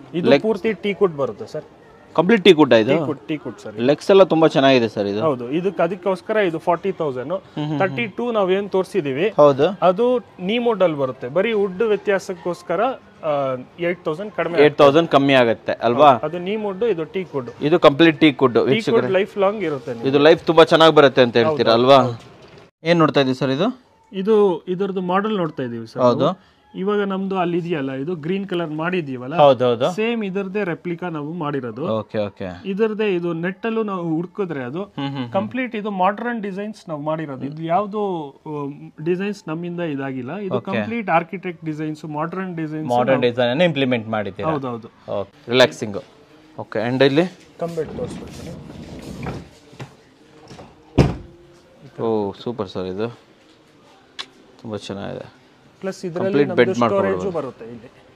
ಇದು ಪೂರ್ತಿ teak wood ಬರುತ್ತೆ ಸರ್ ಕಂಪ್ಲೀಟ್ ಟೀ ಗುಡ್ಡ ಇದು teak wood teak wood sir legs ಎಲ್ಲ ತುಂಬಾ ಚೆನ್ನಾಗಿದೆ ಸರ್ ಇದು ಹೌದು ಇದಕ್ಕೆ ಅದಕ್ಕೋಸ್ಕರ ಇದು ಫಾರ್ಟಿ ತೌಸಂಡ್ ತರ್ಟಿ ಟೂ ನಾವೇನ್ ತೋರಿಸಿದೀವಿ ಹೌದು ಅದು ನೀ ಮೋಡಲ್ ಬರುತ್ತೆ ಬರೀ ವುಡ್ ವ್ಯತ್ಯಾಸಕ್ಕೋಸ್ಕರ ಏಟ್ ತೌಸಂಡ್ ಕಡಿಮೆ ಏಟ್ ತೌಸಂಡ್ ಕಮ್ಮಿ ಆಗುತ್ತೆ ಅಲ್ವಾ ಅದು ನೀ ಮುಡ್ ಇದು ಟೀ ಕುಡ್ ಇದು complete teak wood teak wood life long ಇರುತ್ತೆ ನಿಮ್ಗೆ. ಇದು ಲೈಫ್ ತುಂಬಾ ಚೆನ್ನಾಗಿ ಬರುತ್ತೆ ಅಂತ ಹೇಳ್ತೀರಾ ಅಲ್ವಾ ಏನ್ ನೋಡ್ತಾ ಇದೀವಿ ಸರ್ ಇದು ಇದು ಇದರದ್ದು ಮಾಡೆಲ್ ನೋಡ್ತಾ ಇದೀವಿ ಸರ್ ಹೌದು ಇವಾಗ ನಮ್ದು ಅಲ್ಲಿ ಇದೆಯಲ್ಲ ಇದು ಗ್ರೀನ್ ಕಲರ್ ಮಾಡಿದೀವಲ್ಲ ಹೌದು ಹೌದು ಸೇಮ್ ಇದರದೇ ರೆಪ್ಲಿಕಾ ನಾವು ಮಾಡಿರೋದು ಓಕೆ ಓಕೆ ಇದರದೇ ಇದು ನೆಟ್ ಅಲ್ಲೂ ನಾವು ಹುಡುಕಿದ್ರೆ ಅದು ಕಂಪ್ಲೀಟ್ ಇದು ಮಾಡರ್ನ್ ಡಿಸೈನ್ಸ್ ನಾವು ಮಾಡಿರೋದು ಇದು ಯಾವ್ದು ಡಿಸೈನ್ಸ್ ನಮ್ಮಿಂದ ಇದಾಗಿಲ್ಲ ಇದು complete architect designs modern designs modern design ಅನ್ನು ಇಂಪ್ಲಿಮೆಂಟ್ ಮಾಡಿದ್ದೀರಾ ಹೌದೌದು ಓಕೆ ರಿಲ್ಯಾಕ್ಸಿಂಗ್ ಓಕೆ ಅಂಡ್ ಇಲ್ಲಿ ಕಂಬೆಟ್ ತೋರಿಸ್ಬೇಕು ಓ ಸೂಪರ್ ಸರ್ ಇದು ತುಂಬಾ ಚೆನ್ನಾಗಿದೆ ಪ್ಲಸ್ ಇದರಲ್ಲಿ ನಮ್ದು ಸ್ಟೋರೇಜ್ ಬರುತ್ತೆ ಇಲ್ಲಿ